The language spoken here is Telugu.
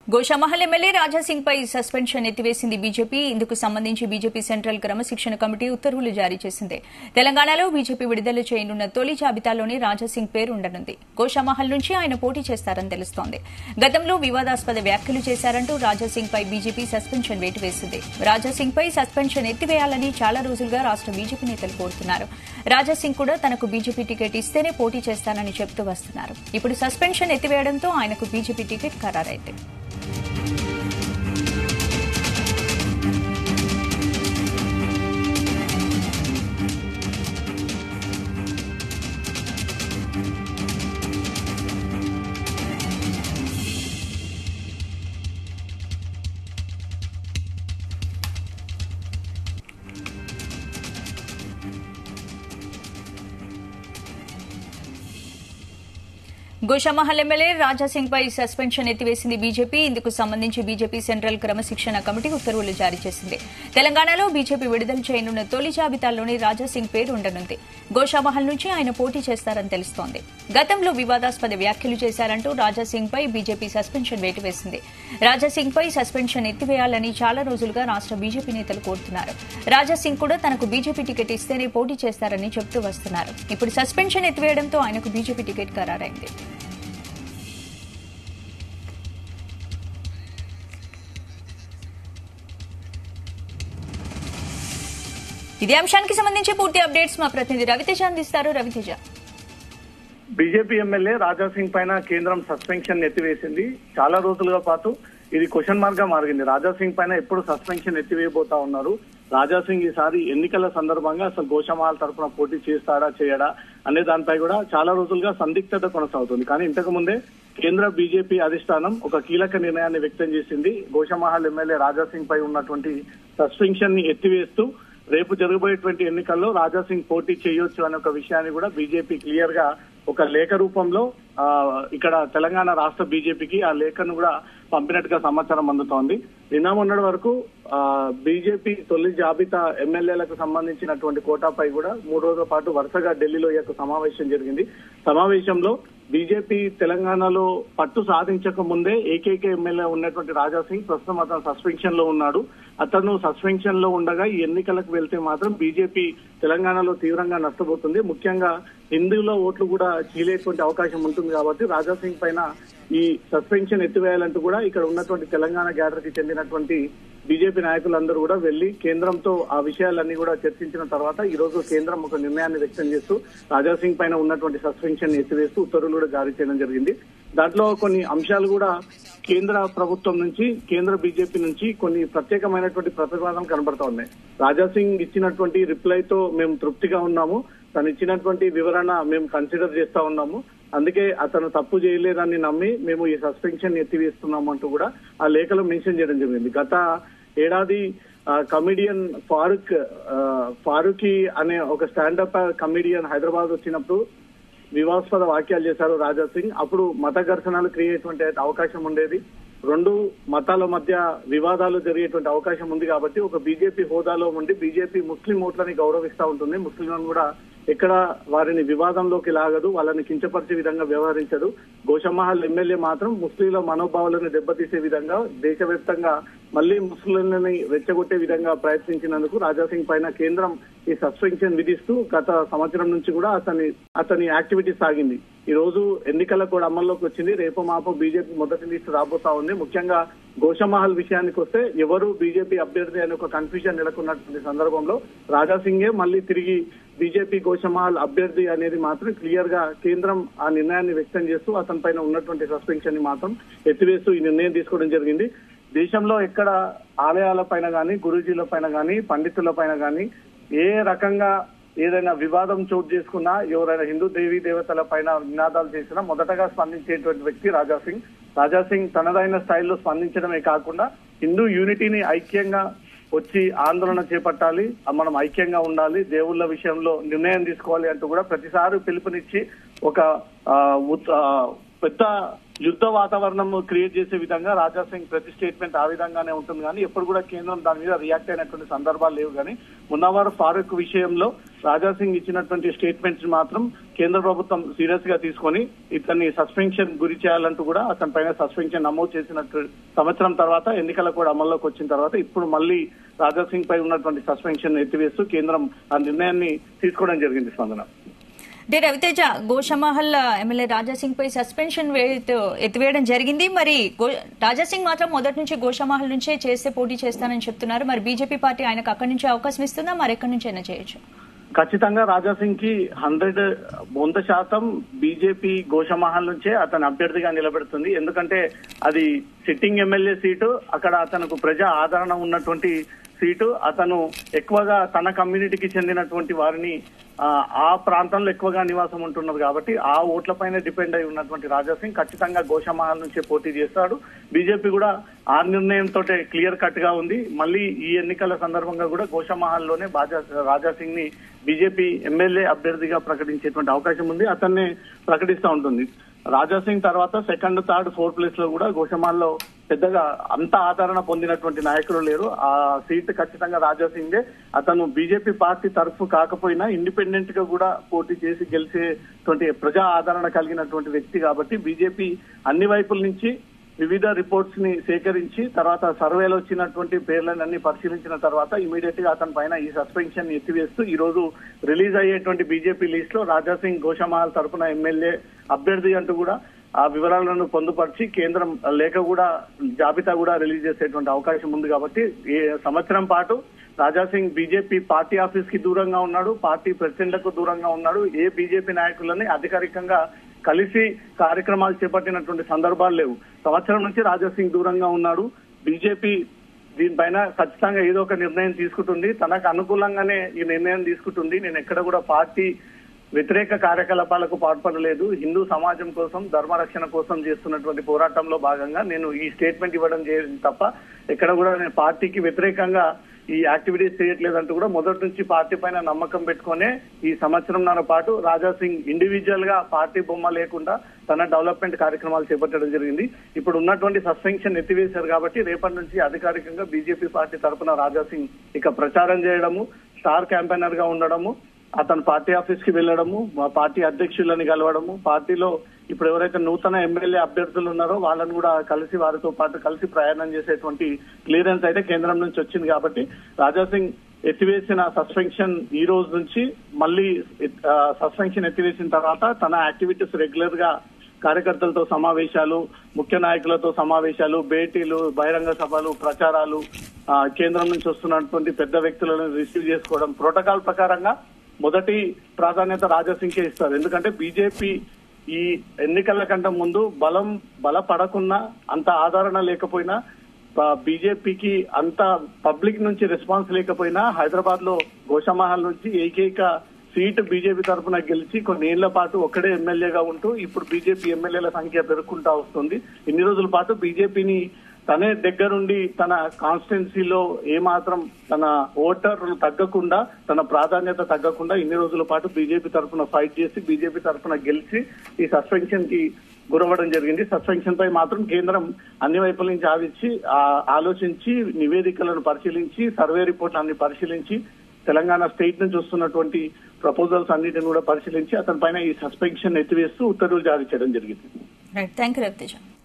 గోషామహల్ ఎమ్మెల్యే రాజాసింగ్ పై సస్పెన్షన్ ఎత్తివేసింది బీజేపీ ఇందుకు సంబంధించి బీజేపీ సెంట్రల్ క్రమశిక్షణ కమిటీ ఉత్తర్వులు జారీ చేసింది తెలంగాణలో బీజేపీ విడుదల చేయనున్న తొలి జాబితాలోనే రాజాసింగ్ పేరు ఉండనుంది గోషామహల్ నుంచి ఆయన పోటీ చేస్తారని తెలుస్తోంది గతంలో వివాదాస్పద వ్యాఖ్యలు చేశారంటూ రాజాసింగ్ పై బీజేపీ సస్పెన్షన్ వేటు వేసింది రాజాసింగ్ పై సస్పెన్షన్ ఎత్తివేయాలని చాలా రోజులుగా రాష్ట బీజేపీ నేతలు కోరుతున్నారు రాజాసింగ్ కూడా తనకు బీజేపీ టికెట్ ఇస్తేనే పోటీ చేస్తానని చెబుతూ వస్తున్నారు ఇప్పుడు సస్పెన్షన్ ఎత్తివేయడంతో ఆయనకు బీజేపీ టికెట్ ఖరారైంది గోషామహల్ ఎమ్మెల్యే రాజాసింగ్ పై సస్పెన్షన్ ఎత్తివేసింది బీజేపీ ఇందుకు సంబంధించి బీజేపీ సెంట్రల్ క్రమశిక్షణ కమిటీ ఉత్తర్వులు జారీ చేసింది తెలంగాణలో బీజేపీ విడుదల చేయనున్న తొలి జాబితాలోని రాజాసింగ్ పేరు ఉండనుంది గోషామహల్ నుంచి ఆయన పోటీ చేస్తారని తెలుస్తోంది గతంలో వివాదాస్పద వ్యాఖ్యలు చేశారంటూ రాజాసింగ్ పై బీజేపీ సస్పెన్షన్ వేటు వేసింది రాజాసింగ్ పై సస్పెన్షన్ ఎత్తివేయాలని చాలా రోజులుగా రాష్ట బీజేపీ నేతలు కోరుతున్నారు రాజాసింగ్ కూడా తనకు బీజేపీ టికెట్ ఇస్తేనే పోటీ చేస్తారని చెబుతూ వస్తున్నారు ఇప్పుడు సస్పెన్షన్ ఎత్తివేయడంతో ఆయనకు బీజేపీ టికెట్ ఖరారైంది ఇదే అంశానికి సంబంధించి పూర్తి అప్డేట్స్ మా ప్రతినిధి రవితేజ అందిస్తారు రవితేజ బీజేపీ ఎమ్మెల్యే రాజాసింగ్ పైన కేంద్రం సస్పెన్షన్ ఎత్తివేసింది చాలా రోజులుగా పాటు ఇది క్వశ్చన్ మార్క్ గా మారింది రాజాసింగ్ పైన ఎప్పుడు సస్పెన్షన్ ఎత్తివేయబోతా ఉన్నారు రాజాసింగ్ ఈసారి ఎన్నికల సందర్భంగా అసలు గోషమాల్ తరఫున పోటీ చేస్తాడా చేయడా అనే దానిపై కూడా చాలా రోజులుగా సందిగ్ధత కొనసాగుతుంది కానీ ఇంతకు ముందే కేంద్ర బీజేపీ అధిష్టానం ఒక కీలక నిర్ణయాన్ని వ్యక్తం చేసింది గోషమహల్ ఎమ్మెల్యే రాజాసింగ్ పై ఉన్నటువంటి సస్పెన్షన్ ని ఎత్తివేస్తూ రేపు జరగబోయేటువంటి ఎన్నికల్లో రాజాసింగ్ పోటీ చేయొచ్చు అనే ఒక విషయాన్ని కూడా బీజేపీ క్లియర్ గా ఒక లేఖ రూపంలో ఆ, ఇక్కడ తెలంగాణ రాష్ట్ర బీజేపీకి ఆ లేఖను కూడా పంపినట్టుగా సమాచారం అందుతోంది నిన్న మొన్నటి వరకు ఆ, బీజేపీ తొలి జాబితా ఎమ్మెల్యేలకు సంబంధించినటువంటి కోటాపై కూడా మూడు రోజుల పాటు వరుసగా ఢిల్లీలో ఈ యొక్క సమావేశం జరిగింది సమావేశంలో బీజేపీ తెలంగాణలో పట్టు సాధించక ముందే ఏకైక ఎమ్మెల్యే ఉన్నటువంటి రాజాసింగ్ ప్రస్తుతం అతను సస్పెన్షన్ లో ఉన్నాడు అతను సస్పెన్షన్ లో ఉండగా ఈ ఎన్నికలకు వెళ్తే మాత్రం బీజేపీ తెలంగాణలో తీవ్రంగా నష్టపోతుంది ముఖ్యంగా హిందూలో ఓట్లు కూడా చీలేటువంటి అవకాశం ఉంటుంది కాబట్టి రాజాసింగ్ పైన ఈ సస్పెన్షన్ ఎత్తివేయాలంటూ కూడా ఇక్కడ ఉన్నటువంటి తెలంగాణ గ్యాడర్కి చెందినటువంటి బీజేపీ నాయకులందరూ కూడా వెళ్లి కేంద్రంతో ఆ విషయాలన్నీ కూడా చర్చించిన తర్వాత ఈ రోజు కేంద్రం ఒక నిర్ణయాన్ని వ్యక్తం చేస్తూ రాజాసింగ్ పైన ఉన్నటువంటి సస్పెన్షన్ ఎత్తివేస్తూ ఉత్తర్వులు కూడా జారీ చేయడం జరిగింది దాంట్లో కొన్ని అంశాలు కూడా కేంద్ర ప్రభుత్వం నుంచి కేంద్ర బీజేపీ నుంచి కొన్ని ప్రత్యేకమైనటువంటి ప్రతిపాదనలు కనబడతా ఉన్నాయి రాజాసింగ్ ఇచ్చినటువంటి రిప్లై తో మేము తృప్తిగా ఉన్నాము తను ఇచ్చినటువంటి వివరణ మేము కన్సిడర్ చేస్తా ఉన్నాము అందుకే అతను తప్పు చేయలేదని నమ్మి మేము ఈ సస్పెన్షన్ ఎత్తివేస్తున్నాము అంటూ కూడా ఆ లేఖలో మెన్షన్ చేయడం జరిగింది గత ఏడాది కమిడియన్ ఫారూక్ ఆ, ఫారూఖీ అనే ఒక స్టాండప్ కమిడియన్ హైదరాబాద్ వచ్చినప్పుడు వివాదాస్పద వాక్యాలు చేశారు రాజా సింగ్ అప్పుడు మత ఘర్షణలు క్రియేటువంటి అవకాశం ఉండేది రెండు మతాల మధ్య వివాదాలు జరిగేటువంటి అవకాశం ఉంది కాబట్టి ఒక బీజేపీ హోదాలో ఉండి బీజేపీ ముస్లిం ఓట్లని గౌరవిస్తా ఉంటుంది ముస్లింలను కూడా ఎక్కడ వారిని వివాదంలోకి లాగదు వాళ్ళని కించపరిచే విధంగా వ్యవహరించదు గోషమహల్ ఎమ్మెల్యే మాత్రం ముస్లింల మనోభావాలను దెబ్బతీసే విధంగా దేశవ్యాప్తంగా మళ్ళీ ముస్లింలని రెచ్చగొట్టే విధంగా ప్రయత్నించినందుకు రాజాసింగ్ పైన కేంద్రం ఈ సస్పెన్షన్ విధిస్తూ గత సంవత్సరం నుంచి కూడా అతని అతని యాక్టివిటీ సాగింది ఈ రోజు ఎన్నికల కూడా అమల్లోకి వచ్చింది రేపు మాపు బీజేపీ మొదటి లిస్టు రాబోతా ఉంది ముఖ్యంగా గోషమహల్ విషయానికి వస్తే ఎవరు బీజేపీ అభ్యర్థి అనే ఒక కన్ఫ్యూజన్ నెలకొన్నటువంటి సందర్భంలో రాజాసింగే మళ్ళీ తిరిగి బీజేపీ గోషమహల్ అభ్యర్థి అనేది మాత్రం క్లియర్ గా కేంద్రం ఆ నిర్ణయాన్ని వ్యక్తం చేస్తూ అతని పైన ఉన్నటువంటి సస్పెన్షన్ ని మాత్రం ఎత్తివేస్తూ ఈ నిర్ణయం తీసుకోవడం జరిగింది దేశంలో ఎక్కడ ఆలయాల పైన గానీ గురూజీల పైన గానీ పండితుల పైన గానీ ఏ రకంగా ఏదైనా వివాదం చోటు చేసుకున్నా ఎవరైనా హిందూ దేవీ దేవతల పైన నినాదాలు చేసినా మొదటగా స్పందించేటువంటి వ్యక్తి రాజా సింగ్ రాజా సింగ్ తనదైన స్టైల్లో స్పందించడమే కాకుండా హిందూ యూనిటీని ఐక్యంగా వచ్చి ఆందోళన చేపట్టాలి మనం ఐక్యంగా ఉండాలి దేవుళ్ళ విషయంలో నిర్ణయం తీసుకోవాలి అంటూ కూడా ప్రతిసారి పిలుపునిచ్చి ఒక ఆ, ఉత్- ఆ, పెద్ద యుద్ధ వాతావరణం క్రియేట్ చేసే విధంగా రాజా సింగ్ ప్రతి స్టేట్మెంట్ ఆ విధంగానే ఉంటుంది కానీ ఎప్పుడు కూడా కేంద్రం దాని మీద రియాక్ట్ అయినటువంటి సందర్భాలు లేవు కానీ మున్నవారు ఫారూక్ విషయంలో రాజా సింగ్ ఇచ్చినటువంటి స్టేట్మెంట్స్ మాత్రం కేంద్ర ప్రభుత్వం సీరియస్ గా తీసుకొని ఇతన్ని సస్పెన్షన్ గురి చేయాలంటూ కూడా అతని పైన సస్పెన్షన్ నమోదు చేసినట్టు సంవత్సరం తర్వాత ఎన్నికల కూడా అమల్లోకి వచ్చిన తర్వాత ఇప్పుడు మళ్ళీ రాజా సింగ్ పై ఉన్నటువంటి సస్పెన్షన్ ఎత్తివేస్తూ కేంద్రం ఆ నిర్ణయాన్ని తీసుకోవడం జరిగింది స్పందన అంటే రవితేజ గోషమహల్ ఎమ్మెల్యే రాజాసింగ్ పై సస్పెన్షన్ వేటు ఎత్తివేయడం జరిగింది మరి గో- రాజాసింగ్ మాత్రం మొదటి నుంచి గోషమహల్ నుంచే చేస్తే పోటీ చేస్తానని చెప్తున్నారు మరి బీజేపీ పార్టీ ఆయనకు అక్కడి నుంచి అవకాశం ఇస్తుందా మరి ఎక్కడి నుంచి అయినా చేయొచ్చు ఖచ్చితంగా రాజా సింగ్ కి హండ్రెడ్ వంద శాతం బీజేపీ గోషమహల్ నుంచే అతను అభ్యర్థిగా నిలబెడుతుంది ఎందుకంటే అది సిట్టింగ్ ఎమ్మెల్యే సీటు అక్కడ అతనికి ప్రజా ఆదరణ ఉన్నటువంటి సీటు అతను ఎక్కువగా తన కమ్యూనిటీకి చెందినటువంటి వారిని ఆ, ఆ ప్రాంతంలో ఎక్కువగా నివాసం ఉంటున్నారు కాబట్టి ఆ ఓట్లపైన డిపెండ్ అయి ఉన్నటువంటి రాజా సింగ్ ఖచ్చితంగా గోషమహల్ నుంచే పోటీ చేస్తాడు బీజేపీ కూడా ఆ నిర్ణయంతో క్లియర్ కట్ గా ఉంది మళ్ళీ ఈ ఎన్నికల సందర్భంగా కూడా గోషమహల్ లోనే బాజా రాజా సింగ్ ని బీజేపీ ఎమ్మెల్యే అభ్యర్థిగా ప్రకటించేటువంటి అవకాశం ఉంది అతన్ని ప్రకటిస్తూ ఉంటుంది రాజా సింగ్ తర్వాత సెకండ్ థర్డ్ ఫోర్త్ ప్లేస్ లో కూడా గోషమాల్లో పెద్దగా అంత ఆదరణ పొందినటువంటి నాయకులు లేరు ఆ సీట్ ఖచ్చితంగా రాజా సింగే అతను బీజేపీ పార్టీ తరఫు కాకపోయినా ఇండిపెండెంట్ గా కూడా పోటీ చేసి గెలిచేటువంటి ప్రజా ఆదరణ కలిగినటువంటి వ్యక్తి కాబట్టి బీజేపీ అన్ని వైపుల నుంచి వివిధ రిపోర్ట్స్ ని సేకరించి తర్వాత సర్వేలో వచ్చినటువంటి పేర్లన్నీ పరిశీలించిన తర్వాత ఇమీడియట్ గా అతని పైన ఈ సస్పెన్షన్ ఎత్తివేస్తూ ఈ రోజు రిలీజ్ అయ్యేటువంటి బీజేపీ లిస్ట్ లో రాజా సింగ్ గోషమహల్ తరపున ఎమ్మెల్యే అభ్యర్థి అంటూ కూడా ఆ వివరాలను పొందుపరిచి కేంద్రం లేఖ కూడా జాబితా కూడా రిలీజ్ చేసేటువంటి అవకాశం ఉంది కాబట్టి ఈ సంవత్సరం పాటు Raja Singh BJP party office కి దూరంగా ఉన్నాడు పార్టీ ప్రెసిడెంట్లకు దూరంగా ఉన్నాడు ఏ బీజేపీ నాయకులని అధికారికంగా కలిసి కార్యక్రమాలు చేపట్టినటువంటి సందర్భాలు లేవు సంవత్సరం నుంచి రాజా సింగ్ దూరంగా ఉన్నాడు బీజేపీ దీనిపైన ఖచ్చితంగా ఏదో ఒక నిర్ణయం తీసుకుంటుంది తనకు అనుకూలంగానే ఈ నిర్ణయం తీసుకుంటుంది నేను ఎక్కడ కూడా పార్టీ వ్యతిరేక కార్యకలాపాలకు పాల్పడలేదు హిందూ సమాజం కోసం ధర్మరక్షణ కోసం చేస్తున్నటువంటి పోరాటంలో భాగంగా నేను ఈ స్టేట్మెంట్ ఇవ్వడం చేసింది తప్ప ఎక్కడ కూడా నేను పార్టీకి వ్యతిరేకంగా ఈ యాక్టివిటీస్ చేయట్లేదంటూ కూడా మొదటి నుంచి పార్టీ పైన నమ్మకం పెట్టుకునే ఈ సంవత్సరంన్నర పాటు రాజా సింగ్ ఇండివిజువల్ గా పార్టీ బొమ్మ లేకుండా తన డెవలప్మెంట్ కార్యక్రమాలు చేపట్టడం జరిగింది ఇప్పుడు ఉన్నటువంటి సస్పెన్షన్ ఎత్తివేశారు కాబట్టి రేపటి నుంచి అధికారికంగా బీజేపీ పార్టీ తరఫున రాజా సింగ్ ఇక ప్రచారం చేయడము స్టార్ క్యాంపెయినర్ గా ఉండడము అతను పార్టీ ఆఫీస్ కి వెళ్ళడము మా పార్టీ అధ్యక్షులని కలవడము పార్టీలో ఇప్పుడు ఎవరైతే నూతన ఎమ్మెల్యే అభ్యర్థులు ఉన్నారో వాళ్ళని కూడా కలిసి వారితో పాటు కలిసి ప్రయాణం చేసేటువంటి క్లియరెన్స్ అయితే కేంద్రం నుంచి వచ్చింది కాబట్టి రాజా సింగ్ ఎత్తివేసిన సస్పెన్షన్ ఈ రోజు నుంచి మళ్ళీ సస్పెన్షన్ ఎత్తివేసిన తర్వాత తన యాక్టివిటీస్ రెగ్యులర్ గా కార్యకర్తలతో సమావేశాలు ముఖ్య నాయకులతో సమావేశాలు భేటీలు బహిరంగ సభలు ప్రచారాలు ఆ, కేంద్రం నుంచి వస్తున్నటువంటి పెద్ద వ్యక్తులను రిసీవ్ చేసుకోవడం ప్రోటోకాల్ ప్రకారంగా మొదటి ప్రాధాన్యత రాజాసింగ్కే ఇస్తారు ఎందుకంటే బీజేపీ ఈ ఎన్నికల కంటే ముందు బలం బలపడకున్నా అంత ఆదరణ లేకపోయినా బీజేపీకి అంత పబ్లిక్ నుంచి రెస్పాన్స్ లేకపోయినా హైదరాబాద్ లో గోషామహల్ నుంచి ఏకైక సీట్ బీజేపీ తరఫున గెలిచి కొన్ని ఏళ్ల పాటు ఒక్కడే ఎమ్మెల్యేగా ఉంటూ ఇప్పుడు బీజేపీ ఎమ్మెల్యేల సంఖ్య పెరుగుకుంటా వస్తుంది ఇన్ని రోజుల పాటు బీజేపీని తనే దగ్గరుండి తన కాన్స్టిట్యున్సీలో ఏమాత్రం తన ఓటర్లు తగ్గకుండా తన ప్రాధాన్యత తగ్గకుండా ఇన్ని రోజుల పాటు బీజేపీ తరఫున ఫైట్ చేసి బీజేపీ తరఫున గెలిచి ఈ సస్పెన్షన్ కి గురవ్వడం జరిగింది సస్పెన్షన్ పై మాత్రం కేంద్రం అన్ని వైపుల నుంచి ఆవిచ్చి ఆ, ఆలోచించి నివేదికలను పరిశీలించి సర్వే రిపోర్ట్లన్నీ పరిశీలించి తెలంగాణ స్టేట్ నుంచి వస్తున్నటువంటి ప్రపోజల్స్ అన్నిటిని కూడా పరిశీలించి అతని పైన ఈ సస్పెన్షన్ ఎత్తివేస్తూ ఉత్తర్వులు జారీ చేయడం జరిగింది రైట్ థ్యాంక్ యూ రవితేజ